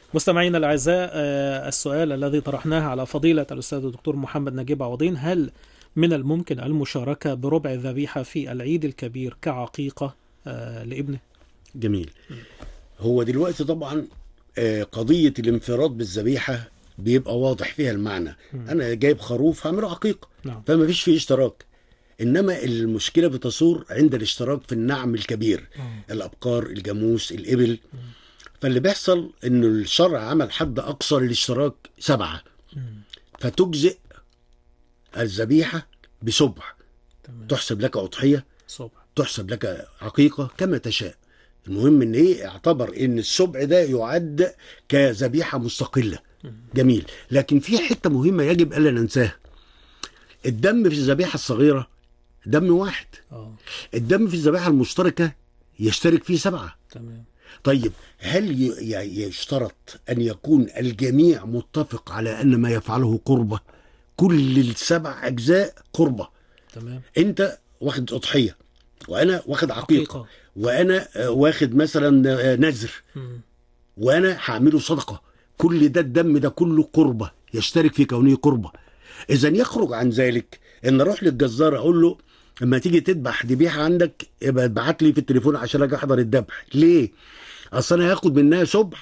مستمعينا الاعزاء آه، السؤال الذي طرحناه على فضيله الاستاذ الدكتور محمد نجيب عوضين هل من الممكن المشاركه بربع الذبيحه في العيد الكبير كعقيقه آه، لابنه؟ جميل هو دلوقتي طبعا آه، قضية الانفراد بالذبيحة بيبقى واضح فيها المعنى أنا جايب خروف هعمله عقيقة نعم فما فيش فيه اشتراك إنما المشكلة بتصور عند الاشتراك في النعم الكبير الأبقار الجاموس الإبل فاللي بيحصل إنه الشرع عمل حد أقصى للاشتراك سبعة فتجزئ الذبيحة بسبع تمام تحسب لك أضحية صبح تحسب لك عقيقة كما تشاء المهم ان ايه اعتبر ان السبع ده يعد كذبيحة مستقلة جميل لكن في حتة مهمة يجب ألا ننساها الدم في الذبيحة الصغيرة دم واحد اه الدم في الذبيحة المشتركة يشترك فيه سبعة تمام طيب هل ي- ي- يشترط أن يكون الجميع متفق على أن ما يفعله قربة كل السبع أجزاء قربة تمام أنت واخد أضحية وأنا واخد عقيقة حقيقه وانا آه، واخد مثلا آه، نذر مم. وانا هعمله صدقه كل ده الدم ده كله قربه يشترك في كونه قربه اذا يخرج عن ذلك ان اروح للجزار اقول له لما تيجي تذبح ذبيحه عندك يبقى ابعت لي في التليفون عشان اجي احضر الذبح ليه اصل انا هاخد منها سبع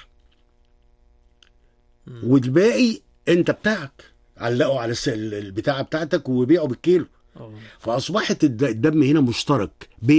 والباقي انت بتاعك علقه على الس- البتاعه بتاعتك وبيعه بالكيلو اه فاصبحت الد- الدم هنا مشترك بين